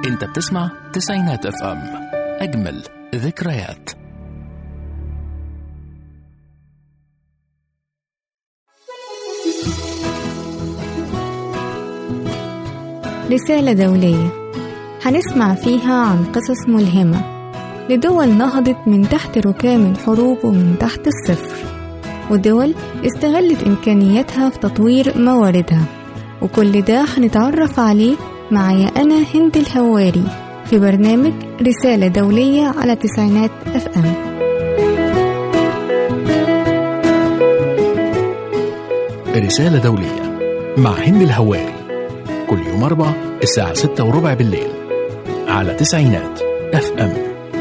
انت بتسمع تسعينات اف ام اجمل ذكريات رسالة دولية هنسمع فيها عن قصص ملهمة لدول نهضت من تحت ركام الحروب ومن تحت الصفر ودول استغلت إمكانياتها في تطوير مواردها وكل ده هنتعرف عليه معايا أنا هند الهواري في برنامج رسالة دولية على تسعينات أف أم رسالة دولية مع هند الهواري كل يوم أربع الساعة ستة وربع بالليل على تسعينات اف ام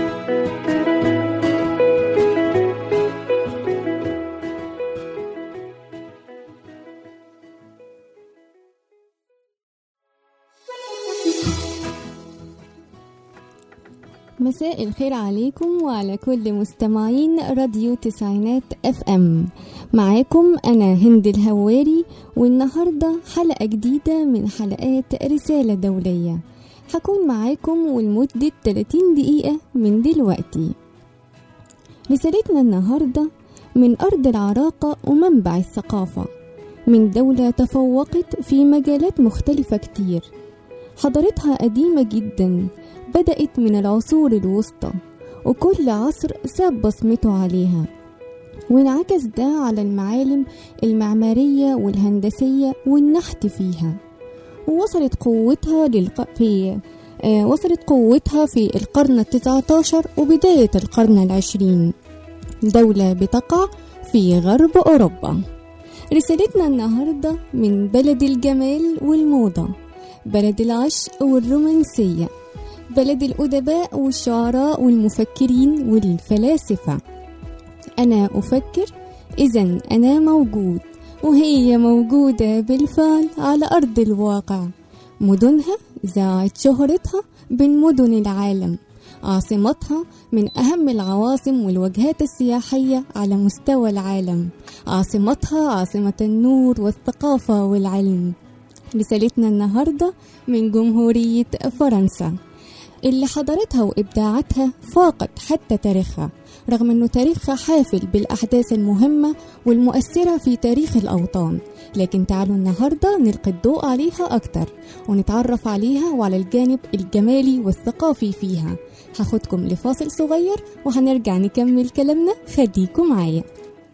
مساء الخير عليكم وعلى كل مستمعين راديو تسعينات اف ام معاكم انا هند الهواري والنهارده حلقه جديده من حلقات رساله دوليه هكون معاكم ولمده 30 دقيقه من دلوقتي رسالتنا النهارده من ارض العراقه ومنبع الثقافه من دوله تفوقت في مجالات مختلفه كتير حضارتها قديمه جدا بدأت من العصور الوسطى وكل عصر ساب بصمته عليها وانعكس ده على المعالم المعمارية والهندسية والنحت فيها ووصلت قوتها للق... في آه وصلت قوتها في القرن التسعة عشر وبداية القرن العشرين دولة بتقع في غرب أوروبا رسالتنا النهاردة من بلد الجمال والموضة بلد العشق والرومانسية بلد الأدباء والشعراء والمفكرين والفلاسفة أنا أفكر إذا أنا موجود وهي موجودة بالفعل على أرض الواقع مدنها ذاعت شهرتها بين مدن العالم عاصمتها من أهم العواصم والوجهات السياحية على مستوى العالم عاصمتها عاصمة النور والثقافة والعلم رسالتنا النهاردة من جمهورية فرنسا اللي حضارتها وإبداعاتها فاقت حتى تاريخها رغم أنه تاريخها حافل بالأحداث المهمة والمؤثرة في تاريخ الأوطان لكن تعالوا النهاردة نلقي الضوء عليها أكتر ونتعرف عليها وعلى الجانب الجمالي والثقافي فيها هاخدكم لفاصل صغير وهنرجع نكمل كلامنا خليكم معايا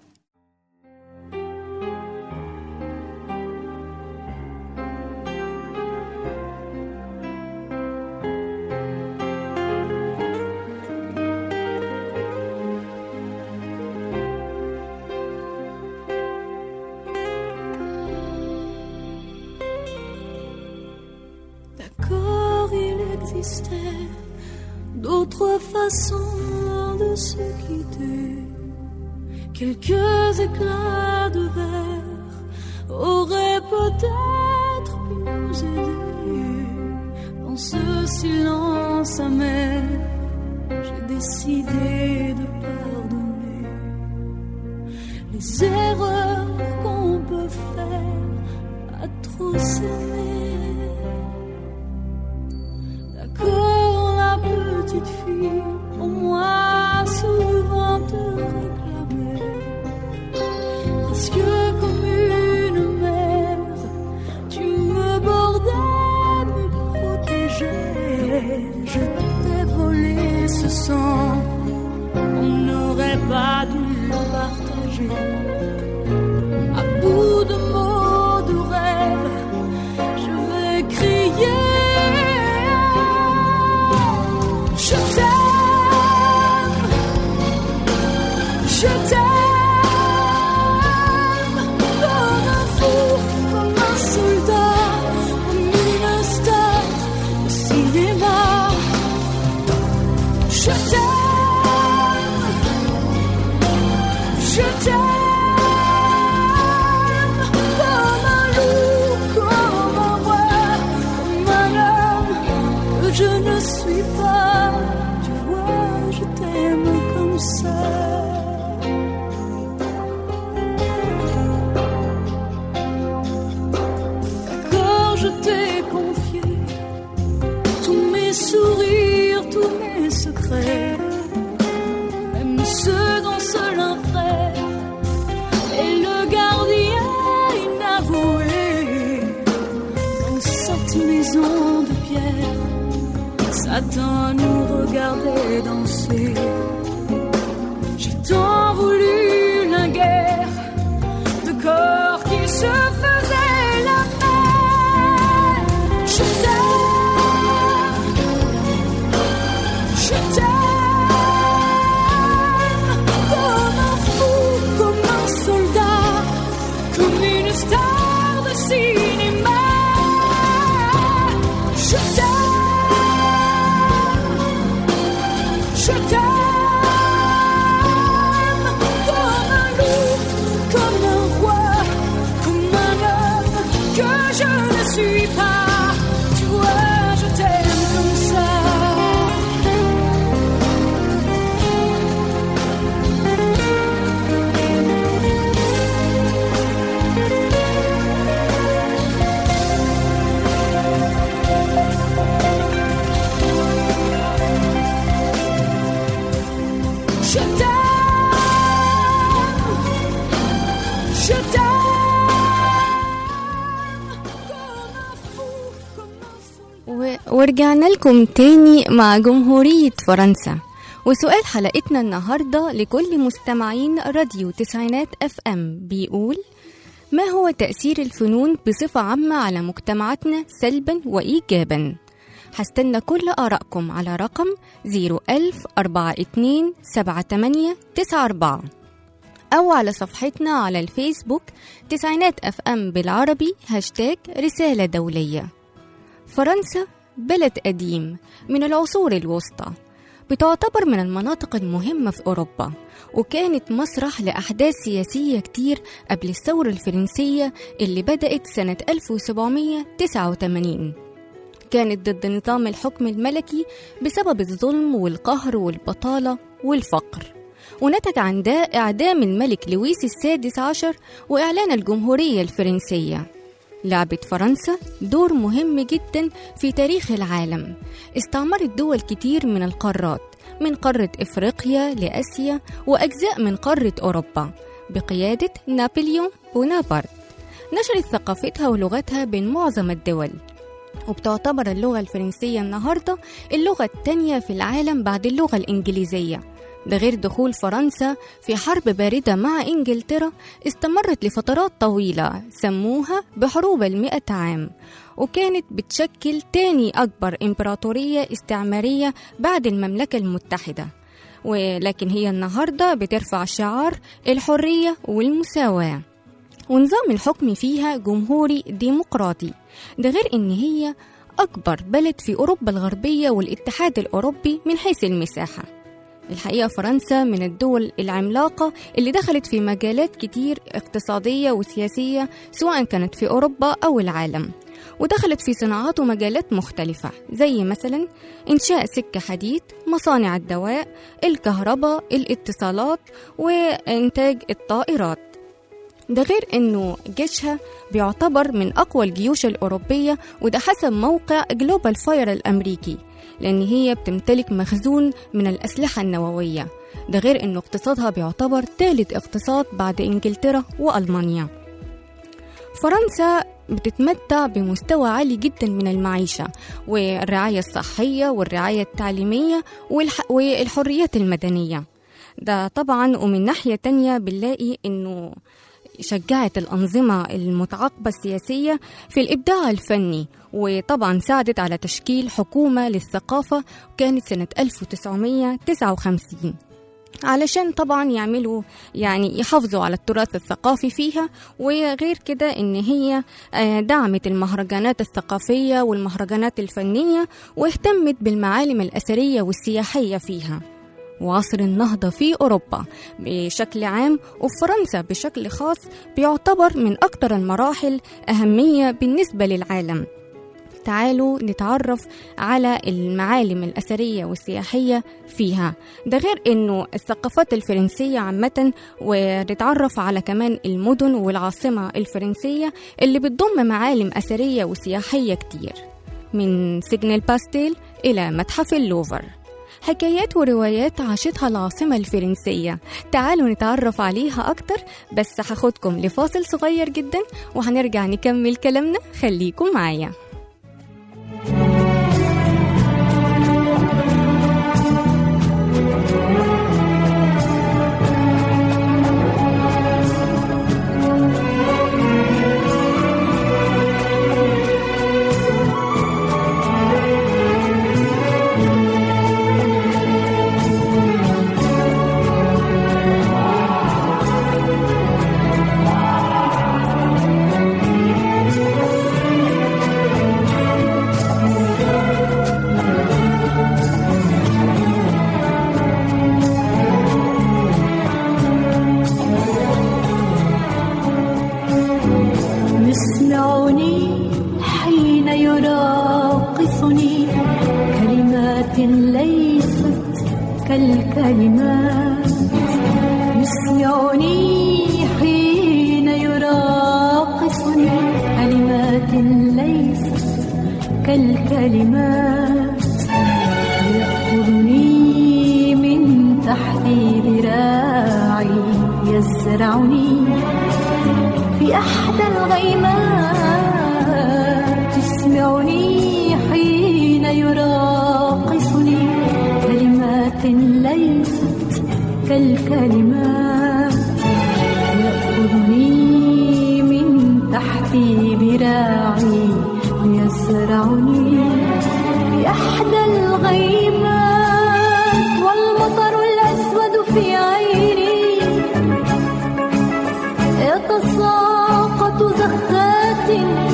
D'accord, il existait d'autres façons de se quitter. Quelques éclats de verre auraient peut-être pu nous aider. Dans ce silence amer, j'ai décidé de pardonner les erreurs qu'on peut faire à trop s'aimer. D'accord, la petite fille, pour moi souvent te réclamait. Presque comme une mère, tu me bordais, me protégeais. Je t'ai volé ce sang, on n'aurait pas dû partager. À bout de mots, de rêves, je vais crier. Je t'aime, je t'aime comme un fou, comme un soldat, comme une star au cinéma. Je t'aime, je t'aime. sourire tous mes secrets, même ceux dont seul un frère est le gardien inavoué. Dans cette maison de pierre, Satan nous regardait danser. J'ai tant voulu la guerre de corps qui se faisait la paix. Je t'aime, je t'aime comme un fou, comme un soldat, comme une star de cinéma. Je t'aime, je t'aime comme un loup, comme un roi, comme un homme que je ne suis pas. Tu vois, je t'aime comme ça. Je t'aime, je t'aime comme un fou, comme un soldat. و- ورجعنا لكم تاني مع جمهورية فرنسا وسؤال حلقتنا النهاردة لكل مستمعين راديو تسعينات اف ام بيقول ما هو تأثير الفنون بصفة عامة على مجتمعاتنا سلبا وإيجابا هستنى كل آرائكم على رقم 010427894 أو على صفحتنا على الفيسبوك تسعينات اف ام بالعربي هاشتاج رسالة دولية فرنسا بلد قديم من العصور الوسطى بتعتبر من المناطق المهمة في أوروبا وكانت مسرح لأحداث سياسية كتير قبل الثورة الفرنسية اللي بدأت سنة 1789 كانت ضد نظام الحكم الملكي بسبب الظلم والقهر والبطالة والفقر ونتج عن ده إعدام الملك لويس السادس عشر وإعلان الجمهورية الفرنسية لعبت فرنسا دور مهم جدا في تاريخ العالم استعمرت دول كتير من القارات من قارة إفريقيا لآسيا وأجزاء من قارة أوروبا بقيادة نابليون بونابرت نشرت ثقافتها ولغتها بين معظم الدول وبتعتبر اللغة الفرنسية النهاردة اللغة التانية في العالم بعد اللغة الإنجليزية ده غير دخول فرنسا في حرب باردة مع إنجلترا استمرت لفترات طويلة سموها بحروب المئة عام وكانت بتشكل تاني أكبر إمبراطورية استعمارية بعد المملكة المتحدة ولكن هي النهاردة بترفع شعار الحرية والمساواة ونظام الحكم فيها جمهوري ديمقراطي ده غير إن هي أكبر بلد في أوروبا الغربية والاتحاد الأوروبي من حيث المساحة الحقيقة فرنسا من الدول العملاقة اللي دخلت في مجالات كتير اقتصادية وسياسية سواء كانت في أوروبا أو العالم ودخلت في صناعات ومجالات مختلفة زي مثلا إنشاء سكة حديد مصانع الدواء الكهرباء الاتصالات وإنتاج الطائرات ده غير انه جيشها بيعتبر من اقوى الجيوش الاوروبيه وده حسب موقع جلوبال فاير الامريكي لان هي بتمتلك مخزون من الاسلحه النوويه ده غير انه اقتصادها بيعتبر ثالث اقتصاد بعد انجلترا والمانيا فرنسا بتتمتع بمستوى عالي جدا من المعيشة والرعاية الصحية والرعاية التعليمية والح... والحريات المدنية ده طبعا ومن ناحية تانية بنلاقي انه شجعت الأنظمة المتعاقبة السياسية في الإبداع الفني وطبعا ساعدت على تشكيل حكومة للثقافة كانت سنة 1959 علشان طبعا يعملوا يعني يحافظوا على التراث الثقافي فيها وغير كده ان هي آه، دعمت المهرجانات الثقافية والمهرجانات الفنية واهتمت بالمعالم الأثرية والسياحية فيها وعصر النهضة في أوروبا بشكل عام وفرنسا بشكل خاص بيعتبر من أكثر المراحل أهمية بالنسبة للعالم تعالوا نتعرف على المعالم الأثرية والسياحية فيها ده غير أنه الثقافات الفرنسية عامة ونتعرف على كمان المدن والعاصمة الفرنسية اللي بتضم معالم أثرية وسياحية كتير من سجن الباستيل إلى متحف اللوفر حكايات وروايات عاشتها العاصمة الفرنسية تعالوا نتعرف عليها أكتر بس هاخدكم لفاصل صغير جدا وهنرجع نكمل كلامنا خليكم معايا يسمعني حين يراقصني كلمات ليست كالكلمات يسمعني حين يراقصني كلمات ليست كالكلمات يأخذني من تحت ذراعي يزرعني في أحدى الغيمات تسمعني حين يراقصني كلمات ليست كالكلمات يأخذني من تحت ذراعي ويزرعني في أحدى الغيمات والمطر الأسود في عيني يتساقط زخات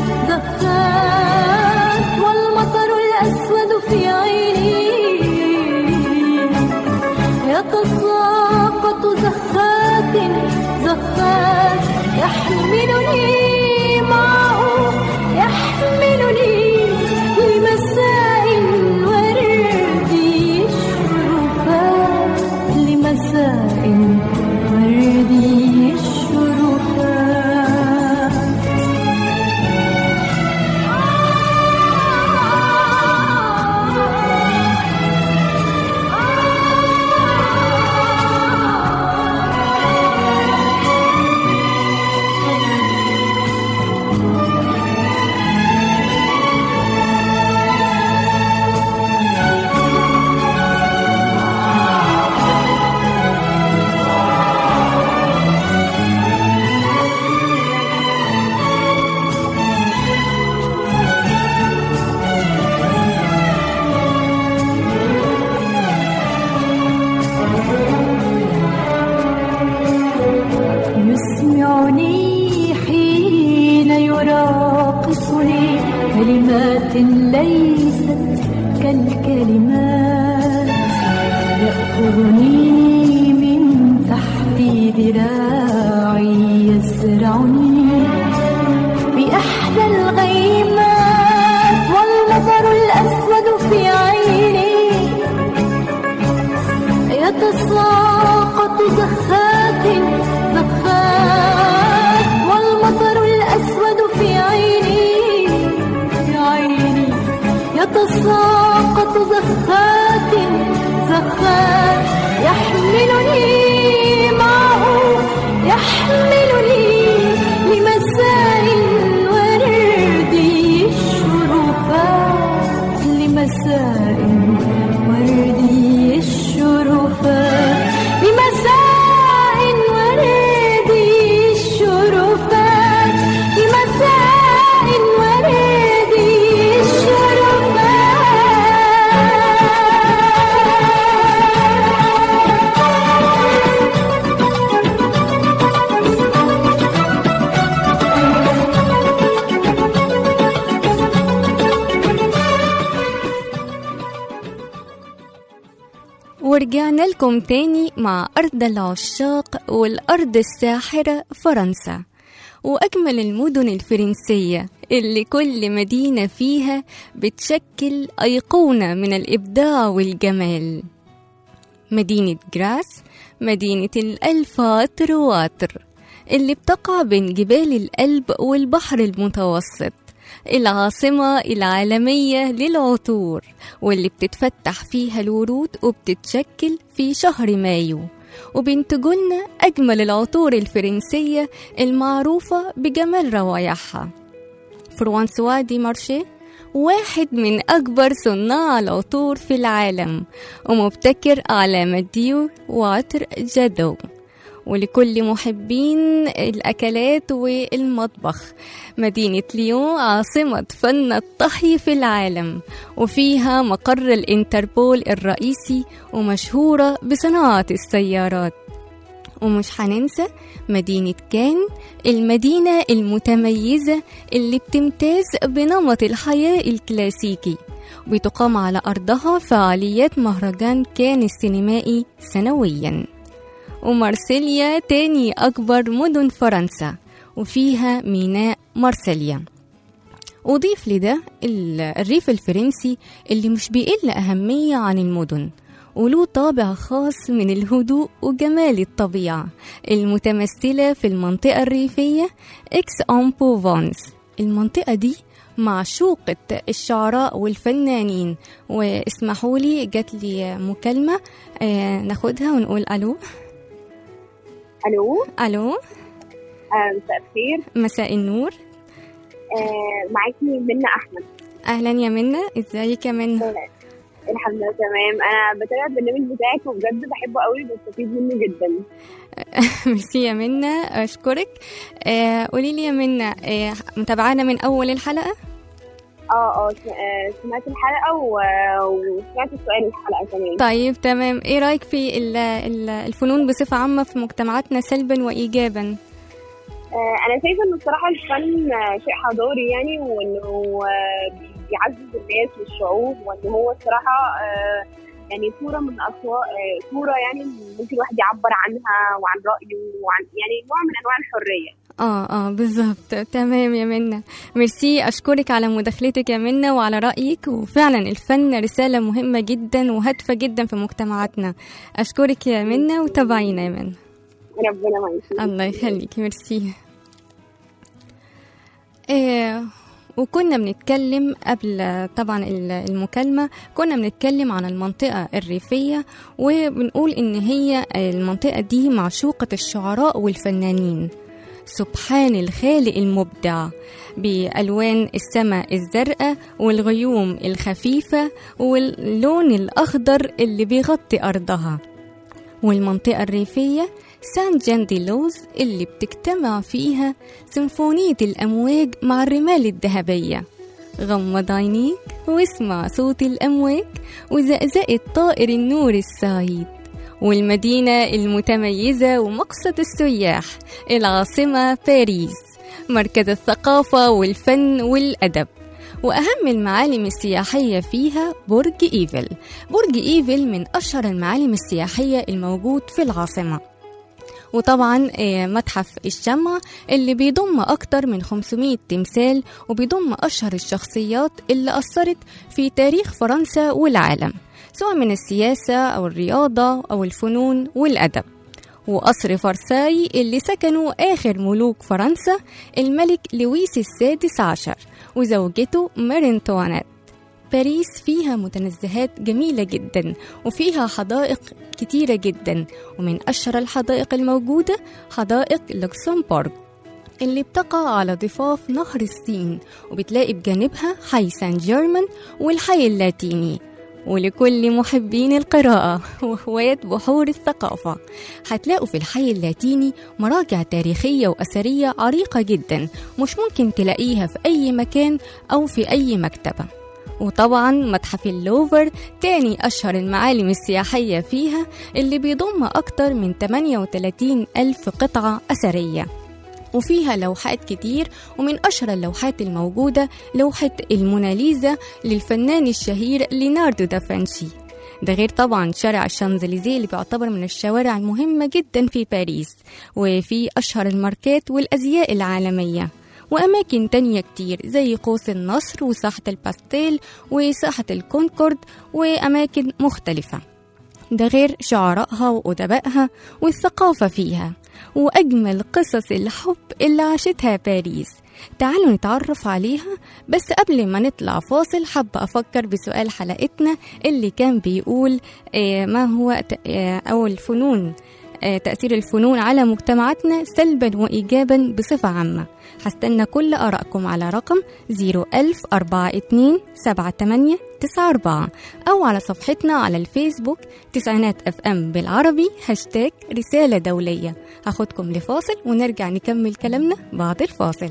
زخات والمطر الأسود في عيني يتساقط زخات زخات يحملني معه يحملني لمساء الورد الشرفات لمساء ورد الشرفات يسمعني حين يراقصني كلمات ليست كالكلمات يأخذني من تحت ذراعي يزرعني بأحدى الغيمات والمطر الأسود في عيني يتساقط زخات زخات والمطر الأسود في عيني في عيني يتساقط زخات زخات يحملني معه يحملني لمساء الورد الشرفات لمساء ورد الشرفات لمساء ورد الشرفات لمساء ورد ورجعنا لكم تاني مع أرض العشاق والأرض الساحرة فرنسا وأجمل المدن الفرنسية اللي كل مدينة فيها بتشكل أيقونة من الإبداع والجمال مدينة جراس مدينة الألفات رواتر اللي بتقع بين جبال الألب والبحر المتوسط العاصمة العالمية للعطور واللي بتتفتح فيها الورود وبتتشكل في شهر مايو وبينتجولنا أجمل العطور الفرنسية المعروفة بجمال روايحها فرانسوا دي مارشيه واحد من أكبر صناع العطور في العالم ومبتكر على مديور وعطر جادو ولكل محبين الأكلات والمطبخ مدينة ليون عاصمة فن الطهي في العالم وفيها مقر الانتربول الرئيسي ومشهورة بصناعة السيارات ومش هننسى مدينة كان المدينة المتميزة اللي بتمتاز بنمط الحياة الكلاسيكي بتقام على أرضها فعاليات مهرجان كان السينمائي سنويا ومارسيليا تاني أكبر مدن فرنسا وفيها ميناء مارسيليا أضيف لده ال- الريف الفرنسي اللي مش بيقل أهمية عن المدن وله طابع خاص من الهدوء وجمال الطبيعة المتمثلة في المنطقة الريفية إكس أون بوفانس المنطقة دي معشوقة الشعراء والفنانين واسمحوا لي جات لي مكالمة آه ناخدها ونقول ألو الو ألو آه، مساء الخير مساء النور آه، معاكي منى احمد أهلا يا منى ازيك يا منى الحمد لله تمام انا بتابع البرنامج بتاعك وبجد بحبه قوي بستفيد منه جدا ميرسي يا منى أشكرك آه قولي لي يا منى آه متابعانا من أول الحلقة اه اه س- آه، سمعت الحلقه و- وسمعت سؤال الحلقه كمان طيب تمام ايه رايك في ال- ال- الفنون بصفة عامة في مجتمعاتنا سلبا وإيجابا آه، انا شايفه ان الصراحه الفن آه، شيء حضاري يعني وانه آه، بيعزز الناس والشعوب وان هو الصراحه آه، يعني صوره من اصوات آه، صوره يعني ممكن الواحد يعبر عنها وعن رايه وعن يعني نوع من انواع الحريه اه اه بالظبط تمام يا منى ميرسي اشكرك على مداخلتك يا منى وعلى رايك وفعلا الفن رساله مهمه جدا وهادفه جدا في مجتمعاتنا اشكرك يا منى وتابعينا يا منى ربنا معاكي الله يخليك ميرسي إيه وكنا بنتكلم قبل طبعا ال- المكالمة كنا بنتكلم عن المنطقة الريفية وبنقول إن هي المنطقة دي معشوقة الشعراء والفنانين سبحان الخالق المبدع بألوان السماء الزرقاء والغيوم الخفيفة واللون الأخضر اللي بيغطي أرضها والمنطقة الريفية سان جان دي لوز اللي بتجتمع فيها سيمفونية الأمواج مع الرمال الذهبية غمض عينيك واسمع صوت الأمواج وزقزقة طائر النور السعيد والمدينة المتميزة ومقصد السياح العاصمة باريس مركز الثقافة والفن والأدب وأهم المعالم السياحية فيها برج إيفل برج إيفل من أشهر المعالم السياحية الموجود في العاصمة وطبعا آه، متحف الشمع اللي بيضم أكتر من 500 تمثال وبيضم أشهر الشخصيات اللي أثرت في تاريخ فرنسا والعالم سواء من السياسة أو الرياضة أو الفنون والأدب وقصر فرساي اللي سكنوا آخر ملوك فرنسا الملك لويس السادس عشر وزوجته مارينتوانيت باريس فيها متنزهات جميلة جدا وفيها حدائق كتيرة جدا ومن أشهر الحدائق الموجودة حدائق لوكسمبورغ اللي بتقع على ضفاف نهر السين وبتلاقي بجانبها حي سان جيرمان والحي اللاتيني ولكل محبين القراءة وهواة بحور الثقافة هتلاقوا في الحي اللاتيني مراجع تاريخية وأثرية عريقة جدا مش ممكن تلاقيها في أي مكان أو في أي مكتبة وطبعا متحف اللوفر تاني أشهر المعالم السياحية فيها اللي بيضم أكتر من 38 ألف قطعة أثرية وفيها لوحات كتير ومن أشهر اللوحات الموجودة لوحة الموناليزا للفنان الشهير ليناردو دافنشي ده غير طبعا شارع الشانزليزيه اللي بيعتبر من الشوارع المهمة جدا في باريس وفي أشهر الماركات والأزياء العالمية وأماكن تانية كتير زي قوس النصر وساحة الباستيل وساحة الكونكورد وأماكن مختلفة ده غير شعرائها وأدبائها والثقافة فيها وأجمل قصص الحب اللي عاشتها باريس تعالوا نتعرف عليها بس قبل ما نطلع فاصل حابة أفكر بسؤال حلقتنا اللي كان بيقول آه، ما هو ت- آه، أو الفنون آه، تأثير الفنون على مجتمعاتنا سلبا وإيجابا بصفة عامة هستنى كل آرائكم على رقم 010427894 أو على صفحتنا على الفيسبوك تسعينات اف ام بالعربي هاشتاج رسالة دولية هاخدكم لفاصل ونرجع نكمل كلامنا بعد الفاصل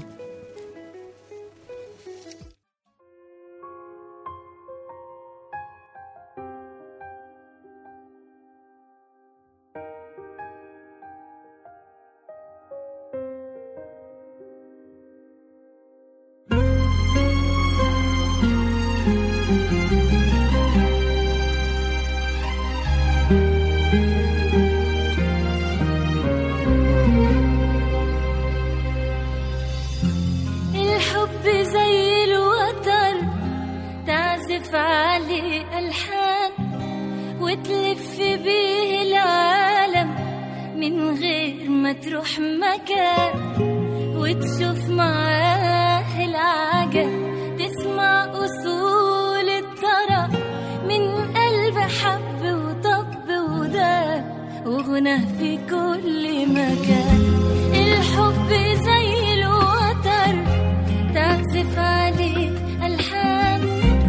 الحب زي الوتر تعزف عليه ألحان وتلف بيه العالم من غير ما تروح مكان وتشوف معاه العجب تسمع أصول الطرب من قلب حب وطب وداب وغنى في كل مكان الحب زي الوتر تعزف عليه ألحان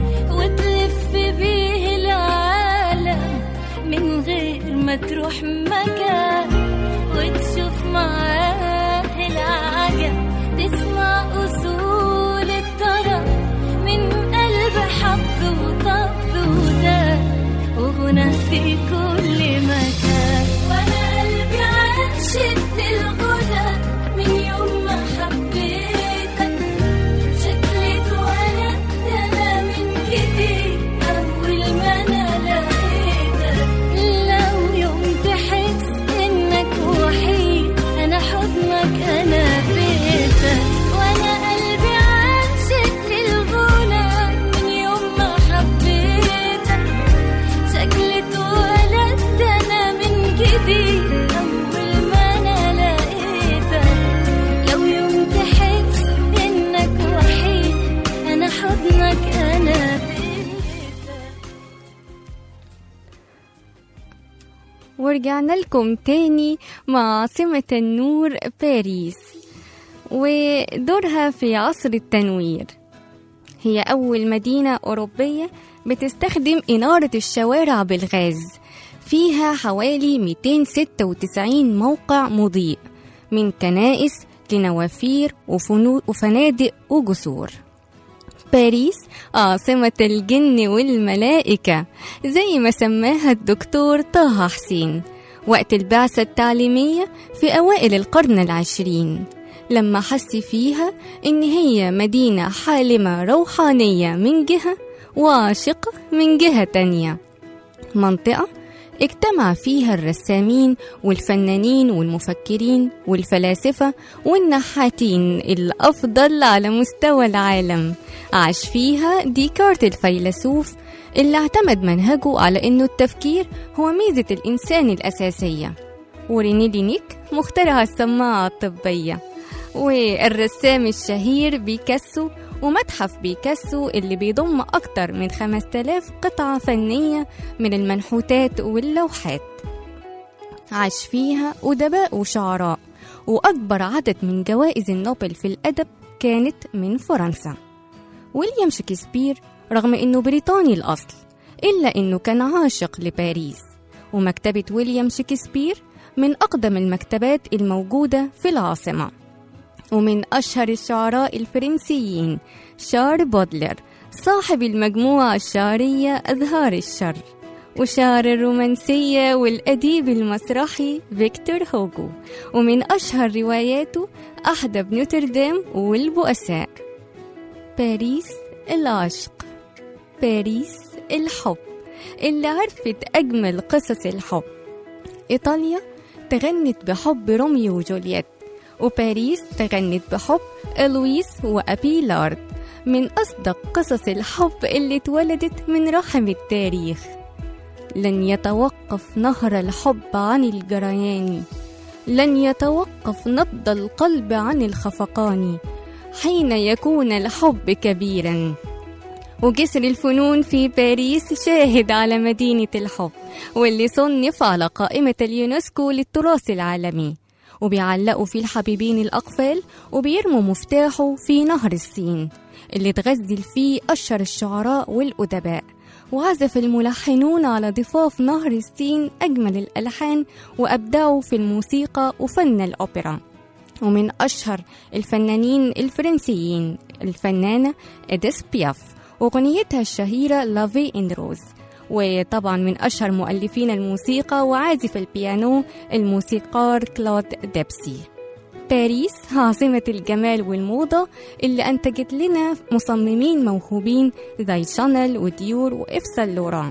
وتلف بيه العالم من غير ما تروح مكان وتشوف معاه العجب تسمع أصول الطرب من قلب حب وطب وداب وغنى في كل مكان وانا قلبي عاشق للغنى من يوم ما حبيتك شكلي اتولدت انا من جديد اول ما انا لقيتك لو يوم تحس انك وحيد انا حضنك انا بيتك وانا قلبي عاشق للغنى من يوم ما حبيتك شكلي اتولدت انا من جديد اول ما انا لقيتك لو يوم تحس انك وحيد انا حضنك انا بيتك ورجعنا لكم تاني مع عاصمة النور باريس ودورها في عصر التنوير هي أول مدينة أوروبية بتستخدم إنارة الشوارع بالغاز فيها حوالي 296 موقع مضيء من كنائس لنوافير وفنو- وفنادق وجسور باريس عاصمة الجن والملائكة زي ما سماها الدكتور طه حسين وقت البعثة التعليمية في أوائل القرن العشرين لما حس فيها إن هي مدينة حالمة روحانية من جهة وعاشقة من جهة تانية منطقة اجتمع فيها الرسامين والفنانين والمفكرين والفلاسفة والنحاتين الأفضل على مستوى العالم عاش فيها ديكارت الفيلسوف اللي اعتمد منهجه على أنه التفكير هو ميزة الإنسان الأساسية وريني لينيك مخترع السماعة الطبية والرسام الشهير بيكاسو ومتحف بيكاسو اللي بيضم أكتر من 5000 قطعة فنية من المنحوتات واللوحات عاش فيها أدباء وشعراء وأكبر عدد من جوائز النوبل في الأدب كانت من فرنسا ويليام شكسبير رغم إنه بريطاني الأصل إلا إنه كان عاشق لباريس ومكتبة ويليام شكسبير من أقدم المكتبات الموجودة في العاصمة ومن أشهر الشعراء الفرنسيين شار بودلر صاحب المجموعة الشعرية أزهار الشر وشعر الرومانسية والأديب المسرحي فيكتور هوجو ومن أشهر رواياته أحدب نوتردام والبؤساء باريس العشق باريس الحب اللي عرفت أجمل قصص الحب إيطاليا تغنت بحب روميو وجولييت وباريس تغنت بحب إلويس وأبيلارد من أصدق قصص الحب اللي اتولدت من رحم التاريخ لن يتوقف نهر الحب عن الجريان لن يتوقف نبض القلب عن الخفقان حين يكون الحب كبيرا وجسر الفنون في باريس شاهد على مدينة الحب واللي صنف على قائمة اليونسكو للتراث العالمي وبيعلقوا فيه الحبيبين الأقفال وبيرموا مفتاحه في نهر السين اللي اتغزل فيه أشهر الشعراء والأدباء وعزف الملحنون على ضفاف نهر السين أجمل الألحان وأبدعوا في الموسيقى وفن الأوبرا ومن أشهر الفنانين الفرنسيين الفنانة إديث بياف وأغنيتها الشهيرة لافي إن روز وطبعا من أشهر مؤلفين الموسيقى وعازف البيانو الموسيقار كلود ديبسي باريس عاصمة الجمال والموضة اللي أنتجت لنا مصممين موهوبين زي شانيل وديور وإف سان لوران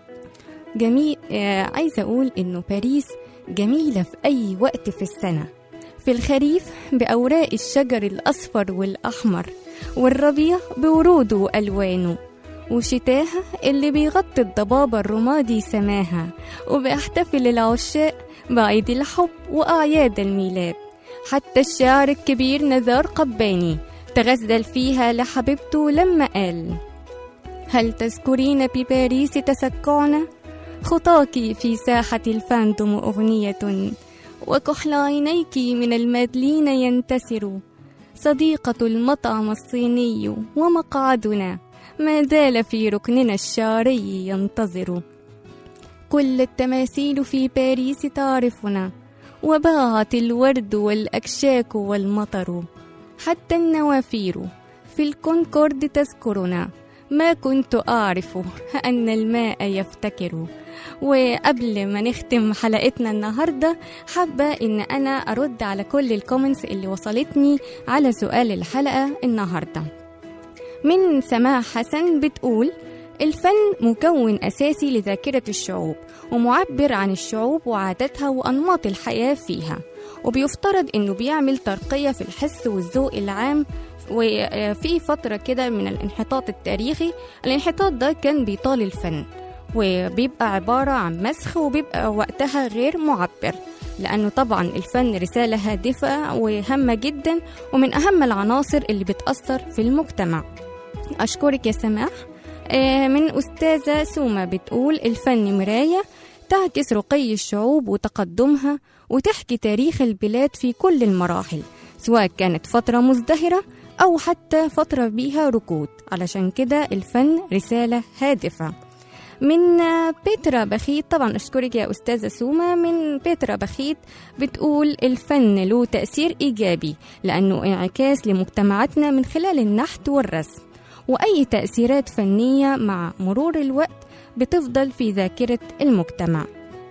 جميل آه عايزة أقول إنه باريس جميلة في أي وقت في السنة في الخريف بأوراق الشجر الأصفر والأحمر والربيع بوروده وألوانه وشتاها اللي بيغطي الضبابة الرمادي سماها وبيحتفل العشاق بعيد الحب وأعياد الميلاد حتى الشاعر الكبير نزار قباني تغزل فيها لحبيبته لما قال هل تذكرين بباريس تسكعنا خطاك في ساحة الفاندوم أغنية وكحل عينيك من المادلين ينتسر صديقة المطعم الصيني ومقعدنا ما زال في ركننا الشعري ينتظر كل التماثيل في باريس تعرفنا وباعت الورد والأكشاك والمطر حتى النوافير في الكونكورد تذكرنا ما كنت أعرف أن الماء يفتكر وقبل ما نختم حلقتنا النهاردة حابة إن أنا أرد على كل الكومنتس اللي وصلتني على سؤال الحلقة النهاردة من سماح حسن بتقول الفن مكون أساسي لذاكرة الشعوب ومعبر عن الشعوب وعاداتها وأنماط الحياة فيها وبيفترض إنه بيعمل ترقية في الحس والذوق العام وفي فترة كده من الانحطاط التاريخي الانحطاط ده كان بيطال الفن وبيبقى عبارة عن مسخ وبيبقى وقتها غير معبر لأنه طبعا الفن رسالة هادفة وهامة جدا ومن أهم العناصر اللي بتأثر في المجتمع أشكرك يا سماح آه، من أستاذة سومة بتقول الفن مراية تعكس رقي الشعوب وتقدمها وتحكي تاريخ البلاد في كل المراحل سواء كانت فترة مزدهرة أو حتى فترة بيها ركود علشان كده الفن رسالة هادفة من بيترا بخيت طبعا أشكرك يا أستاذة سومة من بيترا بخيت بتقول الفن له تأثير إيجابي لأنه انعكاس لمجتمعاتنا من خلال النحت والرسم وأي تأثيرات فنية مع مرور الوقت بتفضل في ذاكرة المجتمع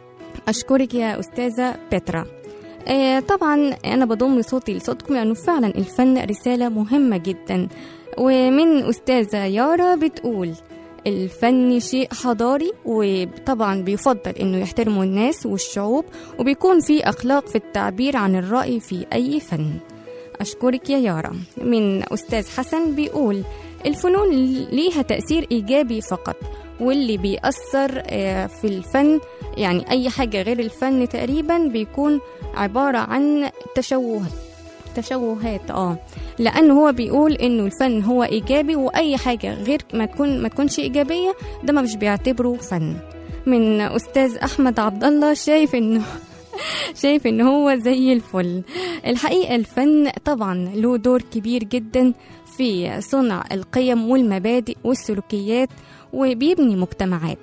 أشكرك يا أستاذة بترا آه طبعا أنا بضم صوتي لصوتكم لأنه فعلا الفن رسالة مهمة جدا ومن أستاذة يارا بتقول الفن شيء حضاري وطبعا بيفضل انه يحترموا الناس والشعوب وبيكون في اخلاق في التعبير عن الراي في اي فن اشكرك يا يارا من استاذ حسن بيقول الفنون ليها تاثير ايجابي فقط واللي بيأثر آه، في الفن يعني أي حاجة غير الفن تقريبا بيكون عبارة عن تشوهات تشوهات اه لانه هو بيقول انه الفن هو ايجابي واي حاجه غير ما تكون ما تكونش ايجابيه ده ما مش بيعتبره فن من استاذ احمد عبد الله شايف انه شايف ان هو زي الفل الحقيقه الفن طبعا له دور كبير جدا في صنع القيم والمبادئ والسلوكيات وبيبني مجتمعات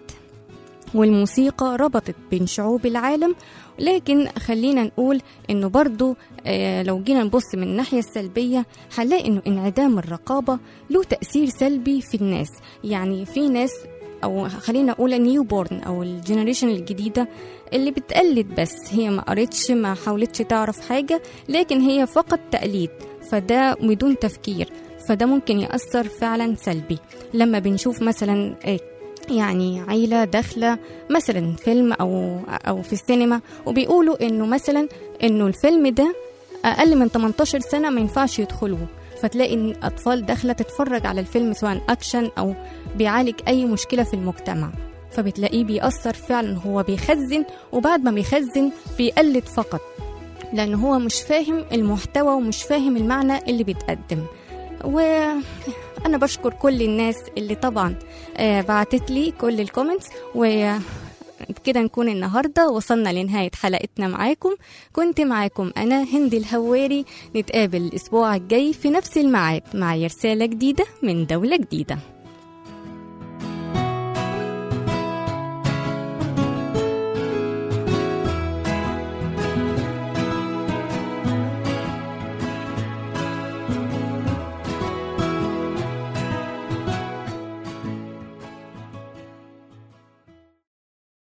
والموسيقى ربطت بين شعوب العالم لكن خلينا نقول انه برضو آه لو جينا نبص من الناحية السلبية هنلاقي انه انعدام الرقابة له تأثير سلبي في الناس يعني في ناس او خلينا اقول نيو بورن او الجنريشن الجديده اللي بتقلد بس هي ما قريتش ما حاولتش تعرف حاجه لكن هي فقط تقليد فده بدون تفكير فده ممكن يأثر فعلا سلبي لما بنشوف مثلا آه، يعني عيلة داخلة مثلا فيلم أو أو في السينما وبيقولوا إنه مثلا إنه الفيلم ده أقل من 18 سنة ما ينفعش يدخلوه فتلاقي إن أطفال داخلة تتفرج على الفيلم سواء أكشن أو بيعالج أي مشكلة في المجتمع فبتلاقيه بيأثر فعلا هو بيخزن وبعد ما بيخزن بيقلد فقط لأن هو مش فاهم المحتوى ومش فاهم المعنى اللي بيتقدم وانا بشكر كل الناس اللي طبعا آه، بعتت لي كل الكومنتس و كده نكون النهاردة وصلنا لنهاية حلقتنا معاكم كنت معاكم أنا هندي الهواري نتقابل الأسبوع الجاي في نفس الميعاد مع رسالة جديدة من دولة جديدة